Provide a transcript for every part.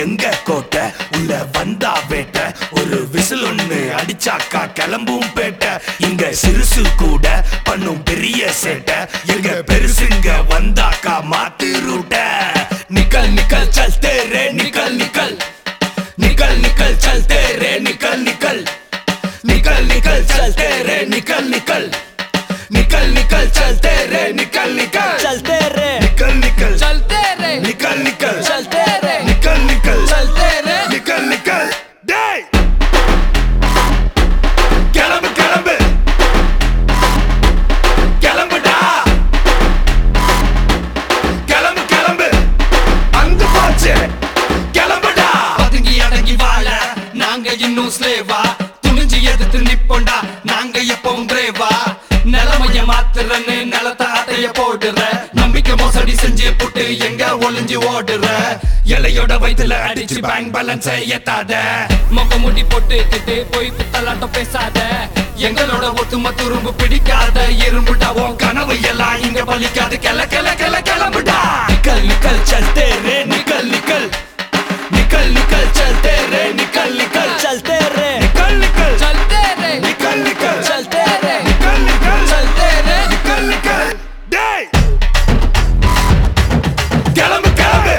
எங்க கோட்டை உள்ள வந்தா வேட்டை ஒரு விசில் ஒண்ணு அடிச்சாக்கா கிளம்பும் பேட்டை இங்க சிறுசு கூட பண்ணும் பெரிய சேட்டை எங்க பெருசுங்க வந்தாக்கா மாத்து ரூட்ட நிக்கல் நிக்கல் சல்தே ரே நிக்கல் நிக்கல் निकल निकल चलते रे निकल निकल निकल निकल चलते रे निकल निकल निकल निकल चलते रे निकल निकल चलते रे निकल निकल चलते रे निकल निकल चलते रे निकल निकल चलते रे निकल निकल டேய் கிளம்பு கிளம்பு கிளம்புடா கிளம்பு கிளம்பு அந்து போச்சு கிளம்புடா பதுங்கி அடங்கி வாழ நாங்க இன்னும் ஸ்லேவா துணிஞ்சு எதிர்த்து நிப்போண்டா நாங்க எப்பவும் பிரேவா நிலைமைய மாத்துறன்னு நிலத்த அட்டைய போடுற நம்பிக்கை மோசடி செஞ்சு புட்டு எங்க ஒளிஞ்சு ஓடுற இலையோட வயித்துல அடிச்சு பேங்க் பேலன்ஸ் ஏத்தாத மொக்க முடி போட்டுக்கிட்டு போய் புத்தலாட்டம் பேசாத எங்களோட ஒத்தும துரும்பு பிடிக்காத இரும்புடா உன் கனவு எல்லாம் இங்க பலிக்காது கிள கிள கிள கிளம்புடா निकल निकल चलते रे निकल निकल निकल निकल चलते रे निकल निकल चलते रे निकल निकल चलते रे निकल निकल चलते रे निकल निकल चलते रे निकल निकल டேய் கிளம்பு கிளம்பு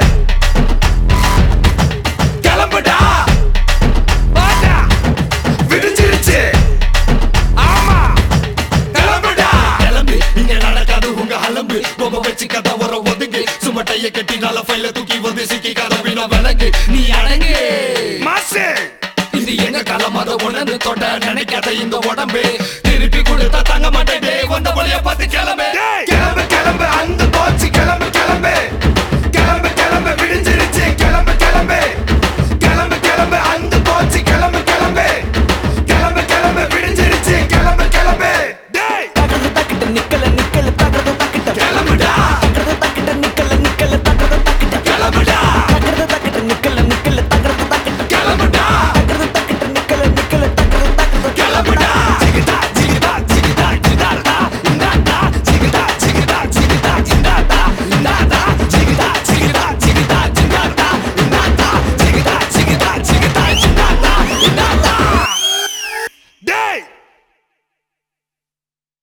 கிளம்புடா வாடா விடிஞ்சிருச்சு ஆமா கிளம்புடா கிளம்பு இங்க நடக்காது உங்க அலம்பு ரொம்ப வச்சு கதை வர ஒதுங்கு சுமட்டைய கட்டி நல்ல ஃபைல தூக்கி வந்து சிக்கி கதவின விலங்கு நீ அடங்கு மாசு இது எங்க காலம் அதை உணர்ந்து தொட நினைக்காத இந்த உடம்பு திருப்பி கொடுத்தா தங்க மாட்டேன் வந்த வழிய பார்த்து கிளம்பு